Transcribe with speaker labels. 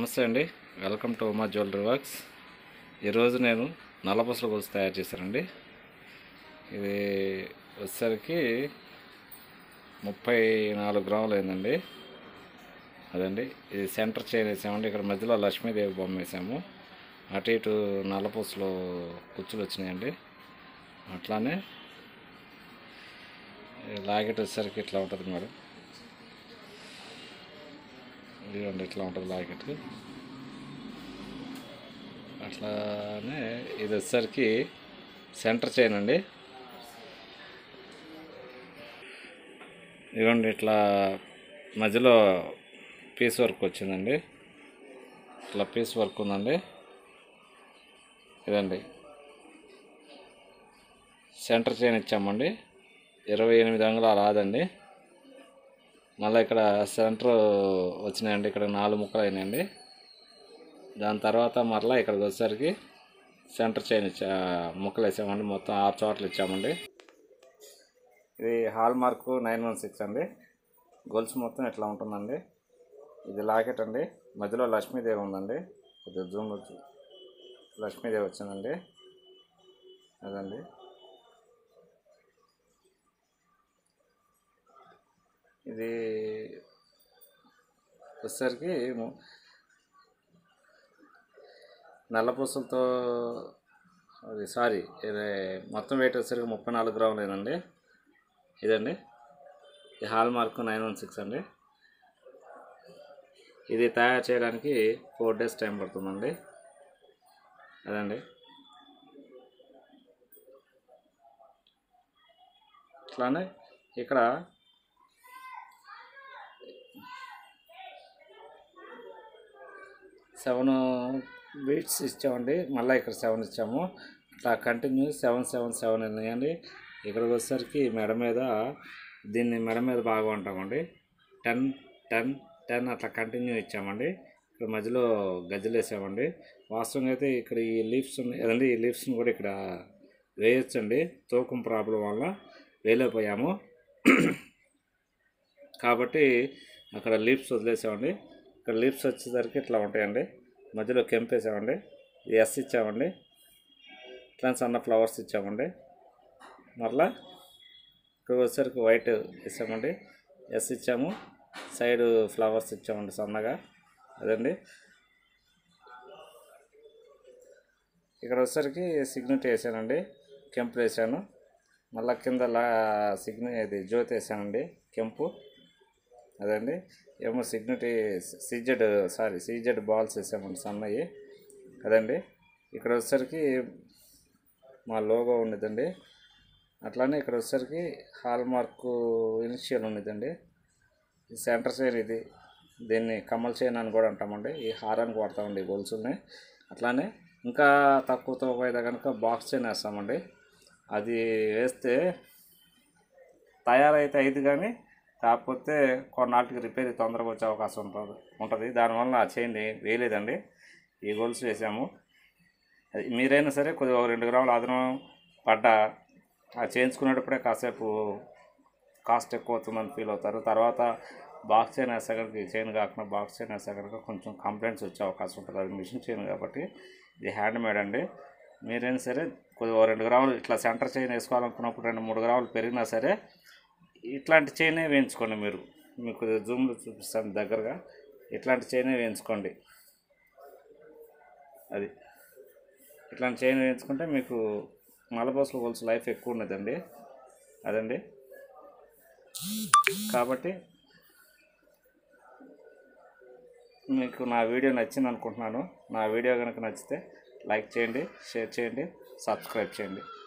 Speaker 1: నమస్తే అండి welcome to Uma jewellery works ఈరోజు నేను నల్లపూసల గొలుసు తయారు చేశానండి ఇది వచ్చేసరికి ముప్పై నాలుగు గ్రాములు అయిందండి అదండి ఇది సెంటర్ చైన్ వేసామండి ఇక్కడ మధ్యలో లక్ష్మీదేవి బొమ్మ వేసాము అటు ఇటు నల్లపూసలు కుచ్చులు వచ్చినాయండి అట్లానే ఈ లాకెట్ వచ్చేసరికి ఇట్లా ఉంటుంది మేడం ఇదిగోండి ఇట్లా ఉంటుంది లాకెట్ అట్లానే ఇది వచ్చేసరికి సెంటర్ చైన్ అండి ఇదిగోండి ఇట్లా మధ్యలో పీస్ వర్క్ వచ్చిందండి ఇట్లా పీస్ వర్క్ ఉందండి ఇదండి సెంటర్ చైన్ ఇచ్చామండి ఇరవై ఎనిమిది అంగుళాలు రాదండి మళ్ళీ ఇక్కడ సెంటర్ వచ్చినాయండి ఇక్కడ నాలుగు ముక్కలు అయినాయండి దాని తర్వాత మరలా ఇక్కడికి వచ్చేసరికి సెంటర్ చైన్ ఇచ్చా ముక్కలు వేసామండి మొత్తం ఆరు చోట్ల ఇచ్చామండి ఇది hallmark nine one six అండి గొలుసు మొత్తం ఇట్లా ఉంటుందండి ఇది లాకెట్ అండి మధ్యలో లక్ష్మీదేవి ఉందండి కొద్దిగా జూమ్ వచ్చి లక్ష్మీదేవి వచ్చిందండి అదండి ఇది వచ్చేసరికి ము- నల్ల పూసలతో అది సారీ ఇది మొత్తం వెయిట్ వచ్చేసరికి ముప్పై నాలుగు గ్రాములేనండి ఇదండి ఇది hallmark nine one six అండి ఇది తయారు చేయడానికి ఫోర్ డేస్ టైం పడుతుందండి అదండి అట్లానే ఇక్కడ సెవెన్ బీట్స్ ఇచ్చామండి మళ్ళీ ఇక్కడ సెవెన్ ఇచ్చాము అట్లా కంటిన్యూ సెవెన్ సెవెన్ సెవెన్ ఉన్నాయండి ఇక్కడికి వచ్చేసరికి మెడ మీద దీన్ని మెడ మీద బాగా ఉంటామండి టెన్ టెన్ టెన్ అట్లా కంటిన్యూ ఇచ్చామండి ఇక్కడ మధ్యలో గజ్జలు వేసామండి వాస్తవంగా అయితే ఇక్కడ ఈ లీవ్స్ ఉన్నాయి కదండి ఈ లీవ్స్ని కూడా ఇక్కడ వేయొచ్చండి తూకం ప్రాబ్లం వల్ల వేయలేకపోయాము కాబట్టి అక్కడ లీవ్స్ వదిలేసామండి ఇక్కడ లీవ్స్ వచ్చేసరికి ఇట్లా ఉంటాయండి మధ్యలో కెంప్ వేసామండి ఇది ఎస్ ఇచ్చామండి ఇట్లా సన్న ఫ్లవర్స్ ఇచ్చామండి మరలా ఇక్కడ వచ్చేసరికి వైట్ ఇచ్చామండి ఎస్ ఇచ్చాము సైడ్ ఫ్లవర్స్ ఇచ్చామండి సన్నగా అదండి ఇక్కడ వచ్చేసరికి సిగ్నెట్ వేసానండి కెంపు వేసాను మళ్ళా కింద లా సిగ్న ఇది జ్యోతి వేసానండి కెంపు అదండి ఏమో సిగ్నటీ సీజెడ్ సారీ సీజెడ్ బాల్స్ వేసామండి సన్నవి అదండి ఇక్కడ వచ్చేసరికి మా లోగో ఉన్నదండి అట్లానే ఇక్కడ వచ్చేసరికి హాల్ మార్క్ ఇనిషియల్ ఉన్నదండి ఈ సెంటర్ చైన్ ఇది దీన్ని కమల్ చైన్ అని కూడా అంటామండి ఈ హారానికి వాడతామండి ఈ గొలుసుల్ని అట్లానే ఇంకా తక్కువతో పోయితే కనుక బాక్స్ చైన్ వేస్తామండి అది వేస్తే తయారైతే అయింది కానీ కాకపోతే కొన్నాళ్ళకి రిపేర్ తొందరగా వచ్చే అవకాశం ఉంటుంది ఉంటుంది దానివల్ల ఆ చైన్ వేయలేదండి ఈ గొలుసు వేసాము అది మీరైనా సరే కొద్దిగా ఒక రెండు గ్రాములు అదనం పడ్డ ఆ చేయించుకునేటప్పుడే కాసేపు కాస్ట్ ఎక్కువ అవుతుందని ఫీల్ అవుతారు తర్వాత బాక్స్ చైన్ వేసేసరికి చైన్ కాకుండా బాక్స్ చైన్ వేసేసరికి కొంచెం కంప్లైంట్స్ వచ్చే అవకాశం ఉంటుంది అది మిషన్ చైన్ కాబట్టి ఇది హ్యాండ్ మేడ్ అండి మీరైనా సరే కొద్దిగా ఓ రెండు గ్రాములు ఇట్లా సెంటర్ చైన్ వేసుకోవాలనుకున్నప్పుడు రెండు మూడు గ్రాములు పెరిగినా సరే ఇట్లాంటి చైనే వేయించుకోండి మీరు మీకు కొద్దిగా జూమ్లో చూపిస్తాను దగ్గరగా ఇట్లాంటి చైనే వేయించుకోండి అది ఇట్లాంటి చైన్ వేయించుకుంటే మీకు మలబోసులు గొలుసు లైఫ్ ఎక్కువ ఉన్నదండి అదండి కాబట్టి మీకు నా వీడియో నచ్చింది అనుకుంటున్నాను నా వీడియో కనుక నచ్చితే లైక్ చేయండి షేర్ చేయండి సబ్స్క్రైబ్ చేయండి